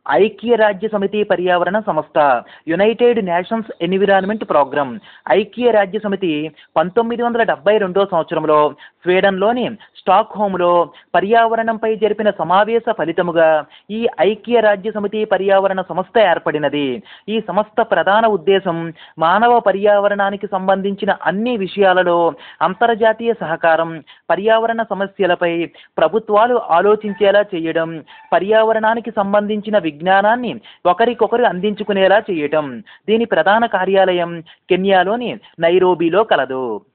ఐక్యరాజ్య సమితి పర్యావరణ సంస్థ యునైటెడ్ నేషన్స్ ఎన్విరాన్మెంట్ ప్రోగ్రామ్ ఐక్యరాజ్య సమితి పంతొమ్మిది వందల డెబ్బై రెండో సంవత్సరంలో స్వీడన్లోని స్టాక్ హోమ్లో పర్యావరణంపై జరిపిన సమావేశ ఫలితముగా ఈ ఐక్యరాజ్య సమితి పర్యావరణ సంస్థ ఏర్పడినది ఈ సంస్థ ప్రధాన ఉద్దేశం మానవ పర్యావరణానికి సంబంధించిన అన్ని విషయాలలో అంతర్జాతీయ సహకారం పర్యావరణ సమస్యలపై ప్రభుత్వాలు ఆలోచించేలా చేయడం పర్యావరణానికి సంబంధించిన విజ్ఞానాన్ని ఒకరికొకరు అందించుకునేలా చేయటం దీని ప్రధాన కార్యాలయం కెన్యాలోని నైరోబీలో కలదు